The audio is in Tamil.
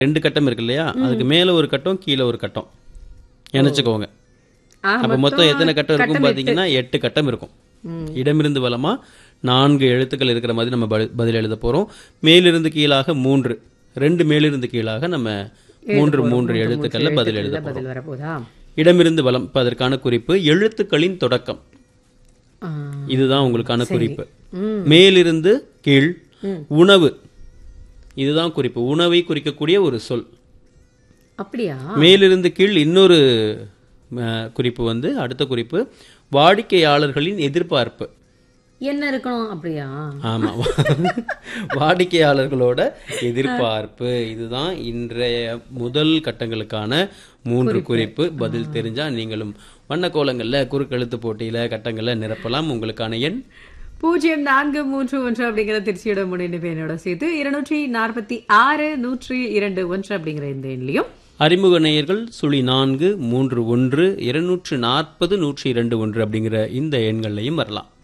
ரெண்டு கட்டம் இருக்கு இல்லையா அதுக்கு மேல ஒரு கட்டம் கீழே ஒரு கட்டம் நினைச்சுக்கோங்க ஆக அப்ப மொத்தம் எத்தனை கட்டம் இருக்கும் பாத்தீங்கன்னா எட்டு கட்டம் இருக்கும் இடமிருந்து வலமா நான்கு எழுத்துக்கள் இருக்கிற மாதிரி நம்ம பதி- பதில் எழுத போறோம் மேலிருந்து கீழாக மூன்று ரெண்டு மேலிருந்து கீழாக நம்ம மூன்று மூன்று எழுத்துக்கள்ல பதில் எழுத எழுத்துக்கள்ல பதில் வரப்போதா இடமிருந்து வலம் இப்ப அதற்கான குறிப்பு எழுத்துக்களின் தொடக்கம் ஆ, இதுதான் உங்களுக்கான குறிப்பு ம். மேலிருந்து கீழ் உணவு இதுதான் குறிப்பு உணவை குறிக்கக்கூடிய ஒரு சொல் அப்படியா மேலிருந்து கீழ் இன்னொரு அஹ், குறிப்பு வந்து அடுத்த குறிப்பு வாடிக்கையாளர்களின் எதிர்பார்ப்பு என்ன இருக்கணும் அப்படியா ஆமா வாடிக்கையாளர்களோட எதிர்பார்ப்பு இதுதான் இன்றைய முதல் கட்டங்களுக்கான மூன்று குறிப்பு பதில் தெரிஞ்சா நீங்களும் வண்ணக்கோலங்கள்ல குறுக்கெழுத்து போட்டியில கட்டங்கள்ல நிரப்பலாம் உங்களுக்கான எண் பூஜ்ஜியம் நான்கு மூன்று ஒன்று அப்படிங்கிற திருச்சியோட முன்னிலை என்னோட சேர்த்து இருநூற்றி நாற்பத்தி ஆறு நூற்றி இரண்டு ஒன்று அப்படிங்கிற இந்த எண்லையும் அறிமுக நேயர்கள் சுழி நான்கு மூன்று ஒன்று இருநூற்று நாற்பது நூற்றி இரண்டு ஒன்று அப்படிங்கிற இந்த எண்கள்லையும் வரலாம்